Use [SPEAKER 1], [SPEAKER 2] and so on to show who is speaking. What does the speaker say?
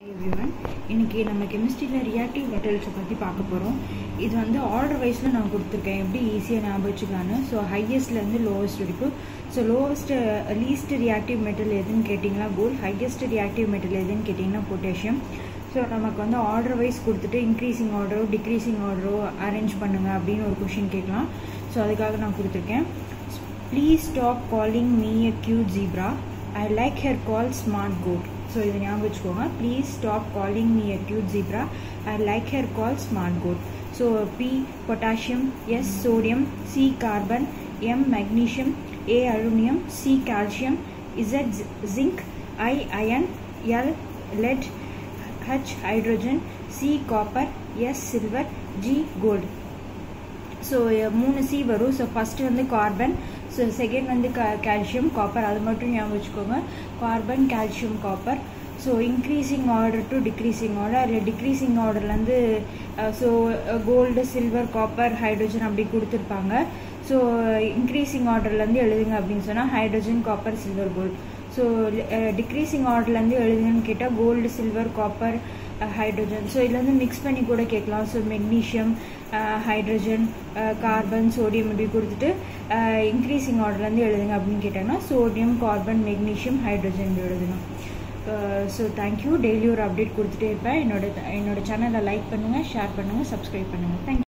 [SPEAKER 1] everyone இன்னைக்கு நம்ம கெமிஸ்ட்ரியில் reactive மெட்டல்ஸை பற்றி பார்க்க போகிறோம் இது வந்து ஆர்டர் வைஸில் நான் கொடுத்துருக்கேன் எப்படி ஈஸியாக ஞாபகம் வச்சுக்கலான்னு ஸோ ஹையஸ்ட்லேருந்து லோவஸ்ட் வரைக்கும் so lowest least reactive metal எதுன்னு கேட்டிங்கன்னா கோல்ட் ஹையஸ்ட் ரியாக்டிவ் மெட்டல் எதுன்னு கேட்டிங்கன்னா பொட்டாசியம் ஸோ நமக்கு வந்து ஆர்டர் வைஸ் கொடுத்துட்டு இன்க்ரீசிங் ஆர்டரோ டிக்ரீசிங் ஆர்டரோ அரேஞ்ச் பண்ணுங்க அப்படின்னு ஒரு கொஷின் கேட்கலாம் ஸோ அதுக்காக நான் கொடுத்துருக்கேன் please stop calling me a cute zebra I like her call smart goat so இதை ஞாபகம் வச்சுக்கோங்க please stop calling me a cute zebra I like her call smart goat so P potassium S sodium C carbon M magnesium A aluminium C calcium Z zinc I iron L let H hydrogen C copper S silver G gold so மூணு C வரும் so first வந்து carbon so second வந்து க calcium copper அது மட்டும் ஞாபகம் வச்சுக்கோங்க carbon calcium copper so increasing order to decreasing order அதில் டிக்ரீசிங் ஆர்டர்லேருந்து so gold silver copper hydrogen அப்படி கொடுத்துருப்பாங்க ஸோ இன்க்ரீசிங் ஆர்டர்லேருந்து எழுதுங்க அப்படின்னு சொன்னால் hydrogen copper silver gold so decreasing ஆர்டர்லேருந்து எழுதுங்கன்னு கேட்டால் gold silver copper hydrogen so இதுல வந்து மிக்ஸ் பண்ணி கூட கேட்கலாம் so magnesium hydrogen carbon sodium இப்படி கொடுத்துட்டு இன்க்ரீசிங் ஆர்டர்லேருந்து எழுதுங்க அப்படின்னு கேட்டாங்கன்னா சோடியம் கார்பன் மெக்னீஷியம் ஹைட்ரோஜன் எழுதணும் ஸோ தேங்க்யூ டெய்லி ஒரு அப்டேட் கொடுத்துட்டே இருப்பேன் என்னோட என்னோட சேனலை லைக் பண்ணுங்கள் ஷேர் பண்ணுங்கள் சப்ஸ்கிரைப் பண்ணுங்கள் தேங்க்யூ